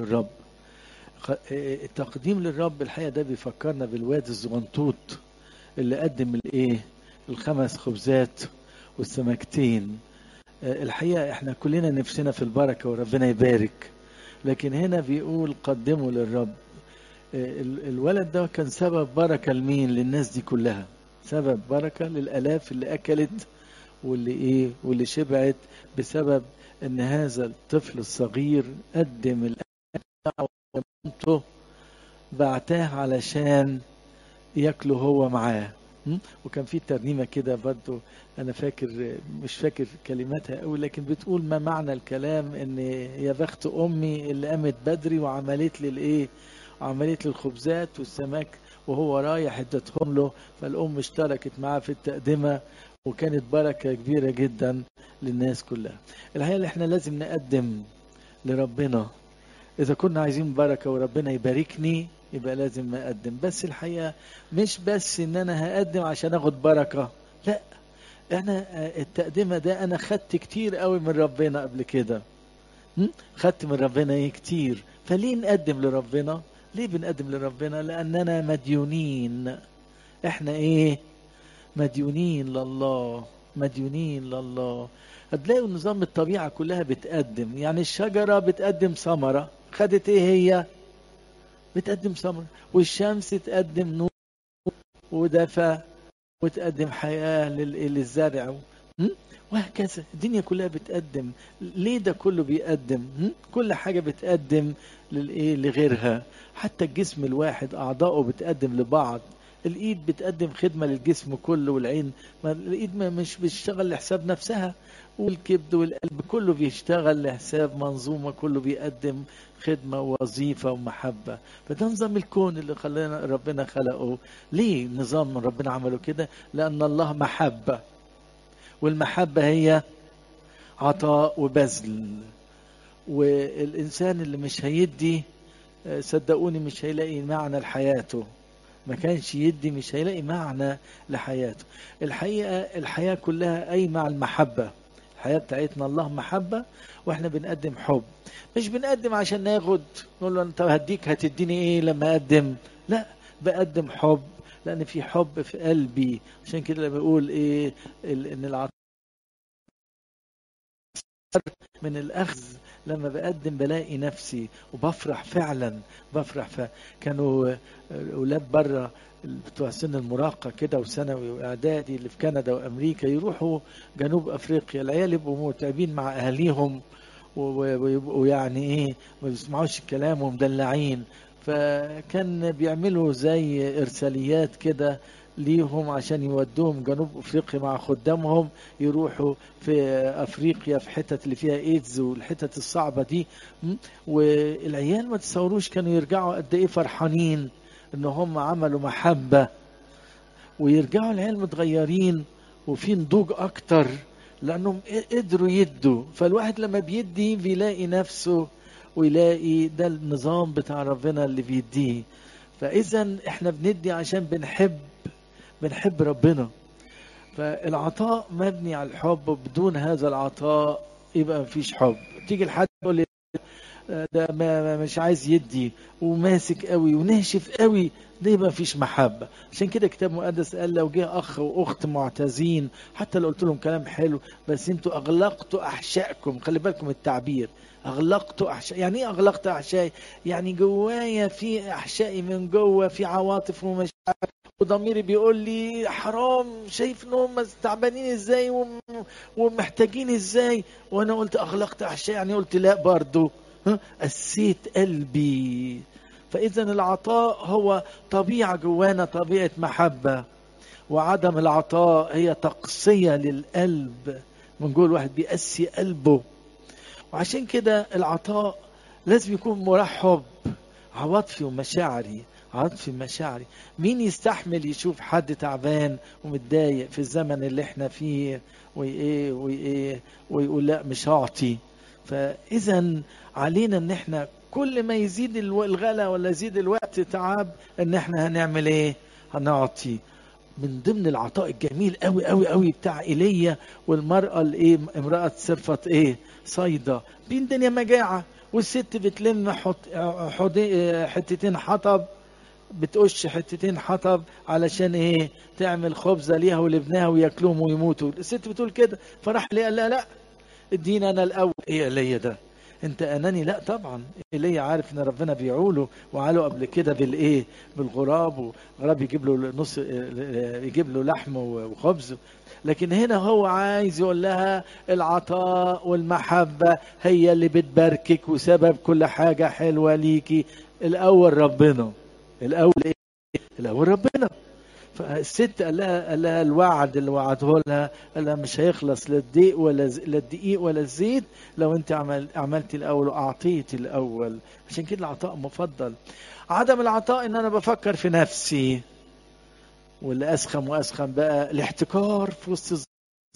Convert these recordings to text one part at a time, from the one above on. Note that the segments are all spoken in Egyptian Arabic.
للرب التقديم للرب الحقيقه ده بيفكرنا بالواد الزغنطوط اللي قدم الايه الخمس خبزات والسمكتين الحقيقه احنا كلنا نفسنا في البركه وربنا يبارك لكن هنا بيقول قدموا للرب الولد ده كان سبب بركه لمين للناس دي كلها سبب بركه للالاف اللي اكلت واللي ايه واللي شبعت بسبب ان هذا الطفل الصغير قدم الاكل ومامته بعتاه علشان ياكله هو معاه وكان في ترنيمه كده برضو انا فاكر مش فاكر كلماتها قوي لكن بتقول ما معنى الكلام ان يا بخت امي اللي قامت بدري وعملت لي الايه عملت لي الخبزات والسمك وهو رايح ادتهم له فالام اشتركت معاه في التقدمه وكانت بركه كبيره جدا للناس كلها الحقيقه اللي احنا لازم نقدم لربنا اذا كنا عايزين بركه وربنا يباركني يبقى لازم اقدم بس الحقيقه مش بس ان انا هقدم عشان اخد بركه لا انا التقدمه ده انا خدت كتير قوي من ربنا قبل كده خدت من ربنا ايه كتير فليه نقدم لربنا ليه بنقدم لربنا لاننا مديونين احنا ايه مديونين لله مديونين لله هتلاقوا نظام الطبيعة كلها بتقدم يعني الشجرة بتقدم ثمرة خدت ايه هي بتقدم ثمرة والشمس تقدم نور ودفى وتقدم حياة للزرع وهكذا الدنيا كلها بتقدم ليه ده كله بيقدم كل حاجة بتقدم للايه لغيرها حتى الجسم الواحد أعضاؤه بتقدم لبعض الايد بتقدم خدمة للجسم كله والعين ما الايد ما مش بتشتغل لحساب نفسها والكبد والقلب كله بيشتغل لحساب منظومة كله بيقدم خدمة ووظيفة ومحبة فده نظام الكون اللي خلانا ربنا خلقه ليه نظام ربنا عمله كده لأن الله محبة والمحبة هي عطاء وبذل والإنسان اللي مش هيدي صدقوني مش هيلاقي معنى لحياته ما كانش يدي مش هيلاقي معنى لحياته الحقيقة الحياة كلها أي مع المحبة الحياة بتاعتنا الله محبة واحنا بنقدم حب مش بنقدم عشان ناخد نقول له انت هديك هتديني ايه لما اقدم لا بقدم حب لان في حب في قلبي عشان كده لما بقول ايه ان العطاء من الاخذ لما بقدم بلاقي نفسي وبفرح فعلا بفرح ف... كانوا اولاد بره بتوع سن المراهقه كده وثانوي واعدادي اللي في كندا وامريكا يروحوا جنوب افريقيا العيال يبقوا متعبين مع اهاليهم ويبقوا يعني ايه ما بيسمعوش الكلام ومدلعين فكان بيعملوا زي ارساليات كده ليهم عشان يودوهم جنوب افريقيا مع خدامهم يروحوا في افريقيا في حتت اللي فيها ايدز والحتت الصعبه دي والعيال ما تصوروش كانوا يرجعوا قد ايه فرحانين ان هم عملوا محبه ويرجعوا العيال متغيرين وفي نضوج اكتر لانهم قدروا يدوا فالواحد لما بيدي بيلاقي نفسه ويلاقي ده النظام بتاع ربنا اللي بيديه فاذا احنا بندي عشان بنحب بنحب ربنا فالعطاء مبني على الحب وبدون هذا العطاء يبقى مفيش حب تيجي لحد يقول لي ده ما مش عايز يدي وماسك قوي وناشف قوي ده يبقى مفيش محبة عشان كده كتاب مقدس قال لو جه أخ وأخت معتزين حتى لو قلت لهم كلام حلو بس انتوا أغلقتوا أحشائكم خلي بالكم التعبير أغلقت أحشاء يعني إيه أغلقت أحشائي يعني جوايا في أحشائي من جوه في عواطف ومشاعر وضميري بيقول لي حرام شايف ان هم تعبانين ازاي ومحتاجين ازاي وانا قلت اغلقت احشائي يعني قلت لا برضو قسيت قلبي فاذا العطاء هو طبيعه جوانا طبيعه محبه وعدم العطاء هي تقسيه للقلب من جوه الواحد بيقسي قلبه وعشان كده العطاء لازم يكون مرحب عواطفي ومشاعري عاطفي مشاعري مين يستحمل يشوف حد تعبان ومتضايق في الزمن اللي احنا فيه وايه وايه ويقول لا مش هعطي فاذا علينا ان احنا كل ما يزيد الغلا ولا يزيد الوقت تعب ان احنا هنعمل ايه هنعطي من ضمن العطاء الجميل قوي قوي قوي بتاع ايليا والمراه الايه امراه صرفه ايه صيدا بين الدنيا مجاعه والست بتلم حط حضي- حتتين حطب بتقش حتتين حطب علشان ايه تعمل خبزه ليها ولابنها وياكلوهم ويموتوا الست بتقول كده فراح ليه قال لها لا ادينا انا الاول ايه ليا ده انت اناني لا طبعا ايليا عارف ان ربنا بيعوله وعاله قبل كده بالايه بالغراب وغراب يجيب له نص يجيب له لحم وخبز لكن هنا هو عايز يقول لها العطاء والمحبة هي اللي بتباركك وسبب كل حاجة حلوة ليكي الأول ربنا الأول إيه؟ الأول ربنا فالست قال لها قال لها الوعد اللي وعده لها قال لها مش هيخلص لا الدقيق ولا ز- لا الدقيق ولا الزيت لو انت عمل عملتي الاول واعطيتي الاول عشان كده العطاء مفضل عدم العطاء ان انا بفكر في نفسي واللي اسخم واسخم بقى الاحتكار في وسط الز-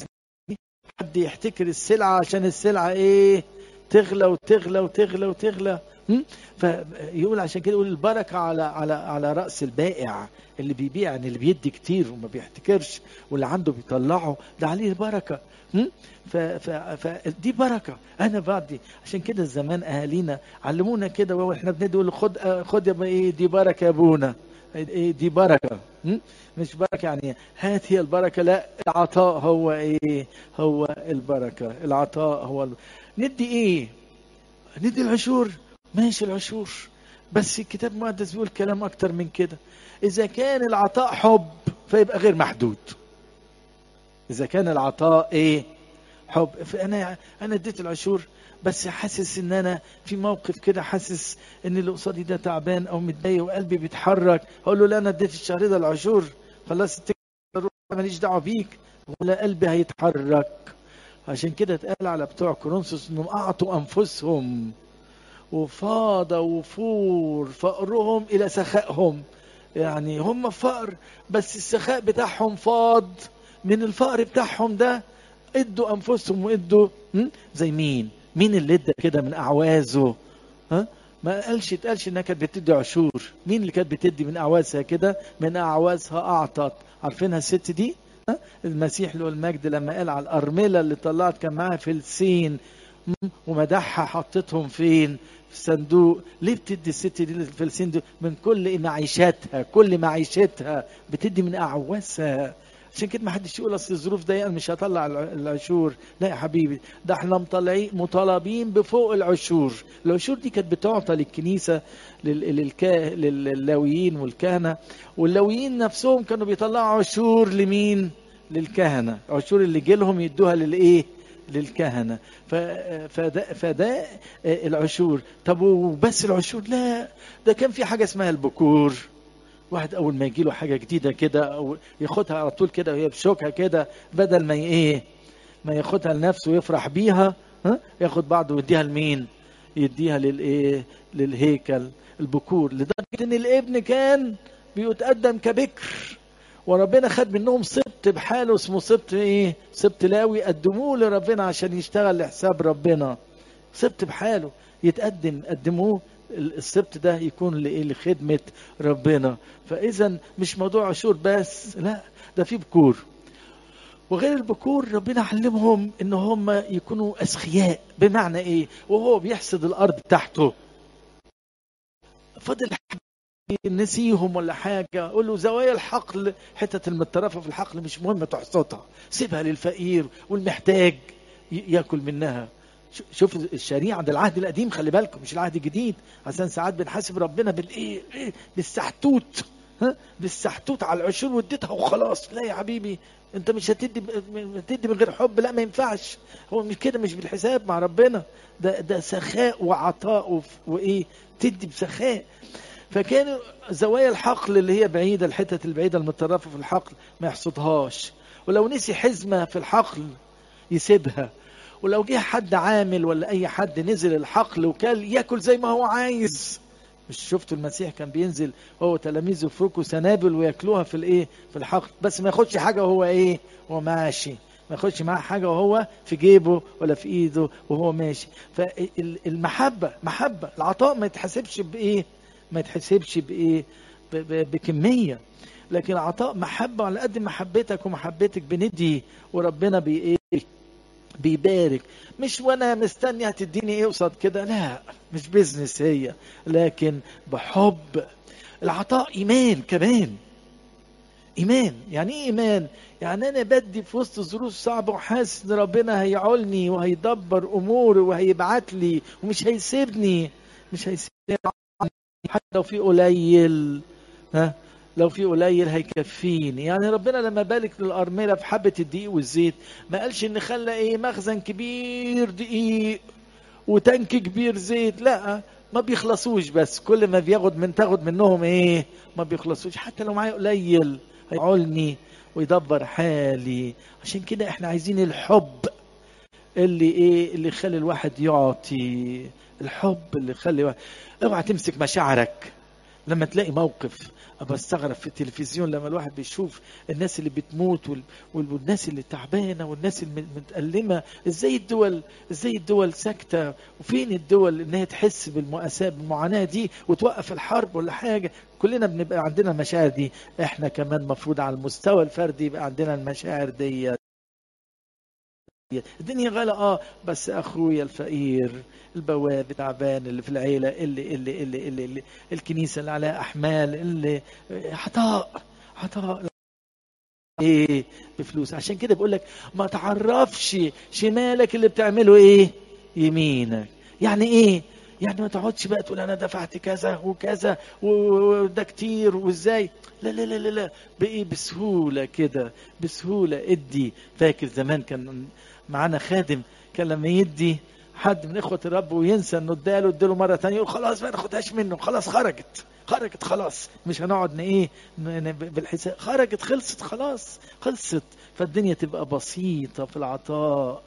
حد يحتكر السلعه عشان السلعه ايه تغلى وتغلى وتغلى وتغلى م? فيقول عشان كده يقول البركه على على على راس البائع اللي بيبيع يعني اللي بيدي كتير وما بيحتكرش واللي عنده بيطلعه ده عليه بركه م? ف ف فدي بركه انا بعدي عشان كده زمان اهالينا علمونا كده واحنا بندي يقول خد خد يا ابني ايه دي بركه يا ابونا ايه دي بركه م? مش بركه يعني هات هي البركه لا العطاء هو ايه هو البركه العطاء هو الب... ندي ايه ندي العشور ماشي العشور بس الكتاب المقدس بيقول كلام اكتر من كده اذا كان العطاء حب فيبقى غير محدود اذا كان العطاء ايه حب فانا انا اديت العشور بس حاسس ان انا في موقف كده حاسس ان اللي قصادي ده تعبان او متضايق وقلبي بيتحرك اقول له لا انا اديت الشهر ده العشور خلاص اتكل ماليش دعوه بيك ولا قلبي هيتحرك عشان كده اتقال على بتوع كورنثوس انهم اعطوا انفسهم وفاض وفور فقرهم الى سخائهم يعني هم فقر بس السخاء بتاعهم فاض من الفقر بتاعهم ده ادوا انفسهم وادوا م? زي مين مين اللي ادى كده من اعوازه ها ما قالش اتقالش انها كانت بتدي عشور مين اللي كانت بتدي من اعوازها كده من اعوازها اعطت عارفينها الست دي ها؟ المسيح له المجد لما قال على الارمله اللي طلعت كان معاها فلسين م? ومدحها حطتهم فين في الصندوق ليه بتدي الست دي الفلسين دي من كل معيشاتها كل معيشتها بتدي من اعوازها عشان كده ما حدش يقول اصل الظروف ضيقه مش هطلع الع- العشور لا يا حبيبي ده احنا مطلعين مطالبين بفوق العشور العشور دي كانت بتعطى للكنيسه لل- للكا... للاويين والكهنه واللاويين نفسهم كانوا بيطلعوا عشور لمين للكهنه عشور اللي جيلهم يدوها للايه للكهنه ف... فده فده العشور طب وبس العشور لا ده كان في حاجه اسمها البكور واحد اول ما يجي له حاجه جديده كده او ياخدها على طول كده وهي بشوكها كده بدل ما ي- ايه ما ياخدها لنفسه ويفرح بيها ها ياخد بعضه ويديها لمين يديها للايه للهيكل البكور لدرجه ان الابن كان بيتقدم كبكر وربنا خد منهم سبط بحاله اسمه سبط ايه سبط لاوي قدموه لربنا عشان يشتغل لحساب ربنا سبط بحاله يتقدم قدموه السبت ده يكون لإيه لخدمة ربنا فإذا مش موضوع عشور بس لا ده في بكور وغير البكور ربنا علمهم ان هم يكونوا اسخياء بمعنى ايه وهو بيحصد الارض بتاعته فضل نسيهم ولا حاجة قول له زوايا الحقل حتة المترفة في الحقل مش مهم تحصدها سيبها للفقير والمحتاج ي- ياكل منها ش- شوف الشريعة ده العهد القديم خلي بالكم مش العهد الجديد عشان ساعات بنحاسب ربنا بالايه إيه؟ بالسحتوت ها بالسحتوت على العشور واديتها وخلاص لا يا حبيبي انت مش هتدي ب- هتدي من غير حب لا ما ينفعش هو مش كده مش بالحساب مع ربنا ده ده سخاء وعطاء وف- وايه تدي بسخاء فكانوا زوايا الحقل اللي هي بعيدة الحتة البعيدة المتطرفة في الحقل ما يحصدهاش ولو نسي حزمة في الحقل يسيبها ولو جه حد عامل ولا أي حد نزل الحقل وكل ياكل زي ما هو عايز مش شفتوا المسيح كان بينزل هو تلاميذه يفركوا سنابل وياكلوها في الايه في الحقل بس ما ياخدش حاجه وهو ايه وهو ماشي ما ياخدش معاه حاجه وهو في جيبه ولا في ايده وهو ماشي فالمحبه محبه العطاء ما يتحسبش بايه ما يتحسبش بايه ب- ب- بكميه لكن العطاء محبه على قد محبتك ومحبتك بندي وربنا بي ايه بيبارك مش وانا مستني هتديني ايه قصاد كده لا مش بيزنس هي لكن بحب العطاء ايمان كمان ايمان يعني ايه ايمان يعني انا بدي في وسط ظروف صعبه وحاسس ان ربنا هيعولني وهيدبر اموري وهيبعت لي ومش هيسيبني مش هيسيبني حتى لو في قليل ها لو في قليل هيكفيني يعني ربنا لما بارك للأرملة في حبة الدقيق والزيت ما قالش ان خلى ايه مخزن كبير دقيق وتانك كبير زيت لا ما بيخلصوش بس كل ما بياخد من تاخد منهم ايه ما بيخلصوش حتى لو معايا قليل هيعولني ويدبر حالي عشان كده احنا عايزين الحب اللي ايه اللي يخلي الواحد يعطي الحب اللي يخلي الواحد اوعى تمسك مشاعرك لما تلاقي موقف ابقى استغرب في التلفزيون لما الواحد بيشوف الناس اللي بتموت وال... والناس اللي تعبانه والناس اللي متألمه ازاي الدول ازاي الدول ساكته وفين الدول ان هي تحس بالمؤاساة بالمعاناه دي وتوقف الحرب ولا حاجه كلنا بنبقى عندنا المشاعر دي احنا كمان مفروض على المستوى الفردي يبقى عندنا المشاعر دي الدنيا غلا اه بس اخويا الفقير البواب تعبان اللي في العيله اللي اللي اللي اللي, اللي الكنيسه اللي عليها احمال اللي عطاء عطاء ايه بفلوس عشان كده بقول لك ما تعرفش شمالك اللي بتعمله ايه يمينك يعني ايه يعني ما تقعدش بقى تقول انا دفعت كذا وكذا وده كتير وازاي لا لا لا لا لا بايه بسهوله كده بسهوله ادي فاكر زمان كان معانا خادم كان لما يدي حد من اخوه الرب وينسى انه اداله اداله مره ثانيه يقول خلاص ما ناخدهاش منه خلاص خرجت خرجت خلاص مش هنقعد ايه بالحساب خرجت خلصت خلاص خلصت فالدنيا تبقى بسيطه في العطاء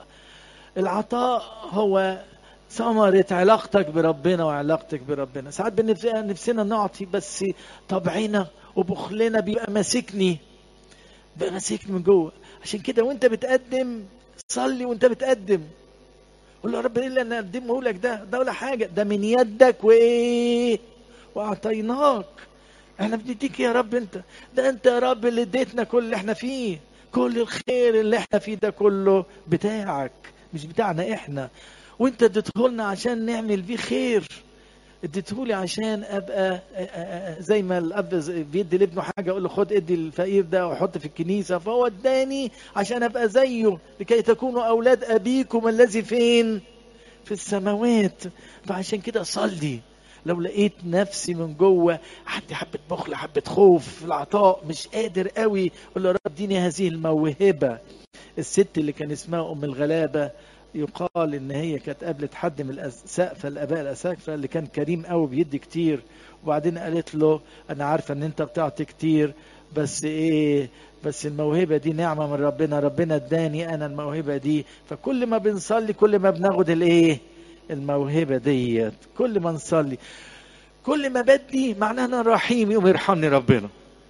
العطاء هو ثمرة علاقتك بربنا وعلاقتك بربنا ساعات بنبقى نفسنا نعطي بس طبعنا وبخلنا بيبقى ماسكني بيبقى ماسكني من جوه عشان كده وانت بتقدم صلي وانت بتقدم قول له يا رب ايه اللي انا اقدمه لك ده ده ولا حاجه ده من يدك وايه واعطيناك احنا بنديك يا رب انت ده انت يا رب اللي اديتنا كل اللي احنا فيه كل الخير اللي احنا فيه ده كله بتاعك مش بتاعنا احنا وانت اديتهولنا عشان نعمل بيه خير اديتهولي عشان ابقى زي ما الاب بيدي لابنه حاجه اقول له خد ادي الفقير ده وحط في الكنيسه فهو اداني عشان ابقى زيه لكي تكونوا اولاد ابيكم الذي فين في السماوات فعشان كده صلي لو لقيت نفسي من جوه عندي حبه بخل حبه خوف في العطاء مش قادر قوي اقول له رب اديني هذه الموهبه الست اللي كان اسمها ام الغلابه يقال ان هي كانت قابلت حد من الاسقفه الاباء الاساقفه اللي كان كريم قوي بيدي كتير وبعدين قالت له انا عارفه ان انت بتعطي كتير بس ايه بس الموهبه دي نعمه من ربنا ربنا اداني انا الموهبه دي فكل ما بنصلي كل ما بناخد الايه الموهبه ديت كل ما نصلي كل ما بدي معناه انا رحيم يقوم يرحمني ربنا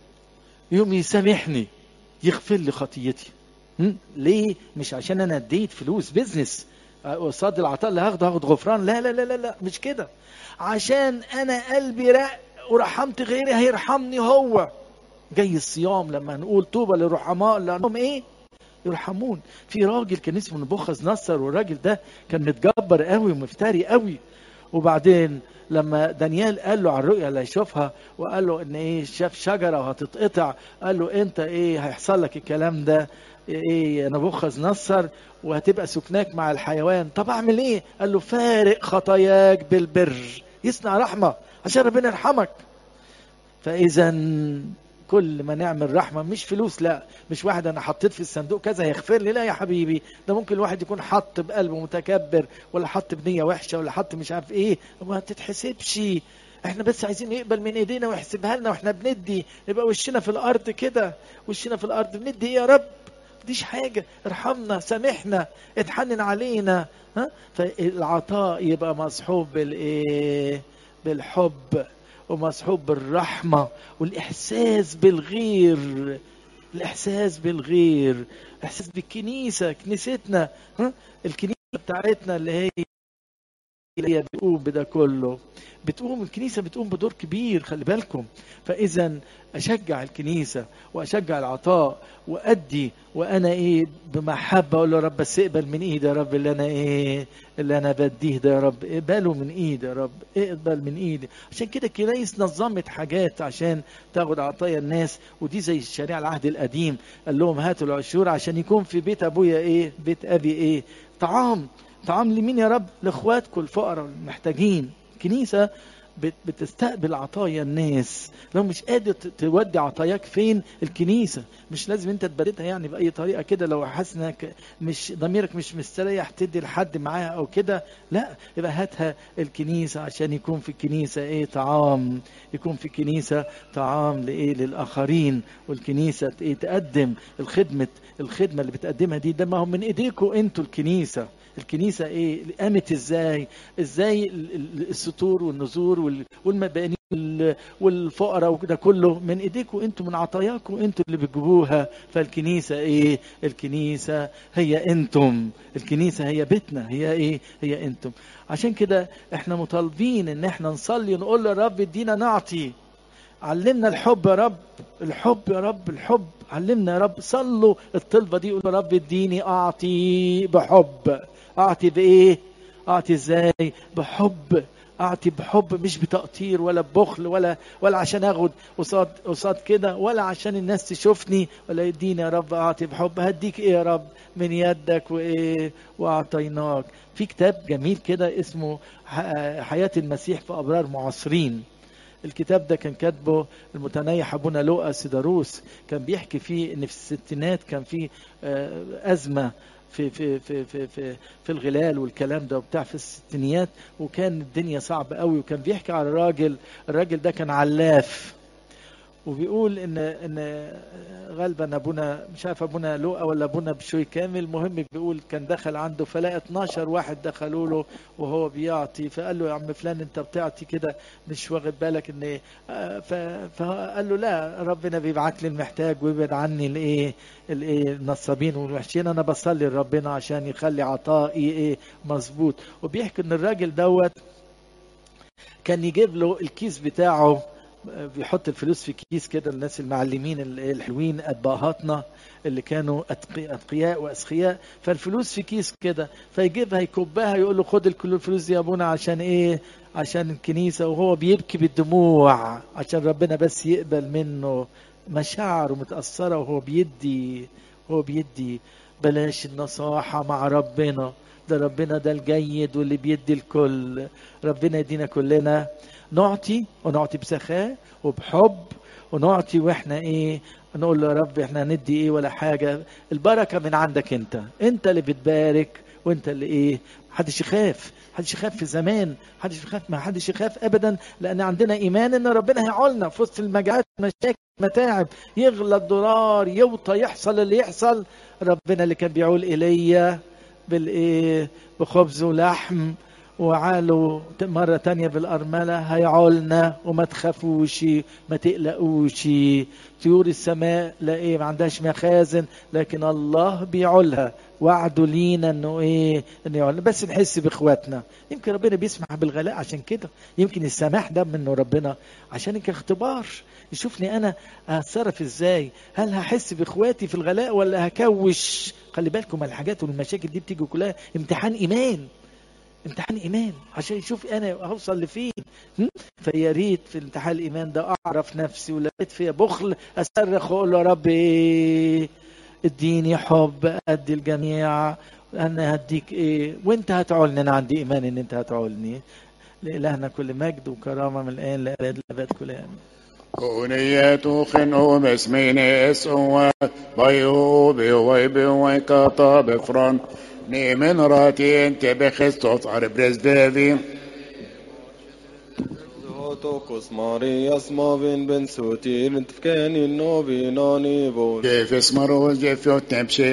يقوم يسامحني يغفر لي خطيتي ليه؟ مش عشان انا اديت فلوس بيزنس قصاد العطاء اللي هاخده هاخد غفران لا لا لا لا لا مش كده عشان انا قلبي رق ورحمت غيري هيرحمني هو جاي الصيام لما نقول طوبى للرحماء لانهم ايه؟ يرحمون في راجل كان اسمه نبوخذ نصر والراجل ده كان متجبر قوي ومفتري قوي وبعدين لما دانيال قال له على الرؤيا اللي هيشوفها وقال له ان ايه شاف شجره وهتتقطع قال له انت ايه هيحصل لك الكلام ده ايه نبوخذ نصر وهتبقى سكناك مع الحيوان طب اعمل ايه قال له فارق خطاياك بالبر يصنع رحمه عشان ربنا يرحمك فاذا كل ما نعمل رحمه مش فلوس لا مش واحد انا حطيت في الصندوق كذا يغفر لي لا يا حبيبي ده ممكن الواحد يكون حط بقلبه متكبر ولا حط بنيه وحشه ولا حط مش عارف ايه ما تتحسبش احنا بس عايزين يقبل من ايدينا ويحسبها لنا واحنا بندي نبقى وشنا في الارض كده وشنا في الارض بندي ايه يا رب ديش حاجة ارحمنا سامحنا اتحنن علينا ها فالعطاء يبقى مصحوب بالايه بالحب ومصحوب بالرحمة والإحساس بالغير الإحساس بالغير إحساس بالكنيسة كنيستنا ها الكنيسة بتاعتنا اللي هي هي بتقوم بده كله بتقوم الكنيسة بتقوم بدور كبير خلي بالكم فإذا أشجع الكنيسة وأشجع العطاء وأدي وأنا إيه بمحبة أقول له رب بس اقبل من إيدي يا رب اللي أنا إيه اللي أنا بديه ده يا رب اقبله من إيدي يا رب اقبل من إيدي عشان كده الكنايس نظمت حاجات عشان تاخد عطايا الناس ودي زي الشريعة العهد القديم قال لهم هاتوا العشور عشان يكون في بيت أبويا إيه بيت أبي إيه طعام طعام لمين يا رب لاخواتكم الفقراء المحتاجين الكنيسه بتستقبل عطايا الناس لو مش قادر تودي عطاياك فين الكنيسه مش لازم انت تبردها يعني باي طريقه كده لو حاسس انك مش ضميرك مش مستريح تدي لحد معاها او كده لا يبقى هاتها الكنيسه عشان يكون في الكنيسه ايه طعام يكون في الكنيسه طعام لايه للاخرين والكنيسه ايه تقدم الخدمه الخدمه اللي بتقدمها دي ده ما هو من ايديكم انتوا الكنيسه الكنيسة ايه قامت ازاي ازاي السطور والنزور والمباني والفقراء وكده كله من ايديكم انتوا من عطاياكم انتوا اللي بتجيبوها فالكنيسة ايه الكنيسة هي انتم الكنيسة هي بيتنا هي ايه هي انتم عشان كده احنا مطالبين ان احنا نصلي نقول يا رب ادينا نعطي علمنا الحب يا رب الحب يا رب الحب علمنا يا رب صلوا الطلبة دي قولوا يا رب اديني اعطي بحب اعطي بايه اعطي ازاي بحب اعطي بحب مش بتقطير ولا ببخل ولا ولا عشان اخد قصاد قصاد كده ولا عشان الناس تشوفني ولا يديني يا رب اعطي بحب هديك ايه يا رب من يدك وايه واعطيناك في كتاب جميل كده اسمه حياة المسيح في ابرار معاصرين الكتاب ده كان كاتبه المتنيح ابونا لوقا سيداروس كان بيحكي فيه ان في الستينات كان في ازمه في في في في في, في الغلال والكلام ده وبتاع في الستينيات وكان الدنيا صعبه قوي وكان بيحكي على راجل الراجل ده كان علاف وبيقول ان ان غالبا ابونا مش عارف ابونا لوقا ولا ابونا بشوي كامل المهم بيقول كان دخل عنده فلقى 12 واحد دخلوا له وهو بيعطي فقال له يا عم فلان انت بتعطي كده مش واخد بالك ان فقال له لا ربنا بيبعت لي المحتاج ويبعد عني الايه الايه النصابين والوحشين انا بصلي لربنا عشان يخلي عطائي ايه مظبوط وبيحكي ان الراجل دوت كان يجيب له الكيس بتاعه بيحط الفلوس في كيس كده الناس المعلمين الحلوين اتباهاتنا اللي كانوا اتقياء واسخياء فالفلوس في كيس كده فيجيبها يكبها يقول له خد كل الفلوس دي يا ابونا عشان ايه عشان الكنيسه وهو بيبكي بالدموع عشان ربنا بس يقبل منه مشاعره متاثره وهو بيدي هو بيدي بلاش النصاحه مع ربنا ده ربنا ده الجيد واللي بيدي الكل ربنا يدينا كلنا نعطي ونعطي بسخاء وبحب ونعطي واحنا ايه نقول له يا رب احنا ندي ايه ولا حاجه البركه من عندك انت انت اللي بتبارك وانت اللي ايه محدش يخاف محدش يخاف في زمان محدش يخاف ما حدش يخاف ابدا لان عندنا ايمان ان ربنا هيعولنا في وسط المجاعات مشاكل متاعب يغلى الدولار يوطى يحصل اللي يحصل ربنا اللي كان بيعول ايليا بالايه بخبز ولحم وعالوا مرة تانية بالأرملة هيعولنا وما تخافوش ما تقلقوش طيور السماء لا ايه ما عندهاش مخازن لكن الله بيعولها وعدوا لينا انه ايه انه يعولنا بس نحس باخواتنا يمكن ربنا بيسمح بالغلاء عشان كده يمكن السماح ده منه ربنا عشان اختبار يشوفني انا هتصرف ازاي هل هحس باخواتي في الغلاء ولا هكوش خلي بالكم الحاجات والمشاكل دي بتيجي كلها امتحان ايمان امتحان ايمان عشان يشوف انا هوصل لفين فيا ريت في امتحان الايمان ده اعرف نفسي ولقيت فيها بخل اصرخ واقول يا رب اديني حب ادي الجميع انا هديك ايه وانت هتعولني انا عندي ايمان ان انت هتعولني لالهنا كل مجد وكرامه من الان لابد الابد كل امين كونية خنوم اسمين اسوا بيو بيو بيو كاتا بفران ني من راتي انت بخستوس عربرز دافي Tokos Marias Mavin Ben Sotir, Tfkani Novi Nani Bol. كيف اسمروا كيف يتمشي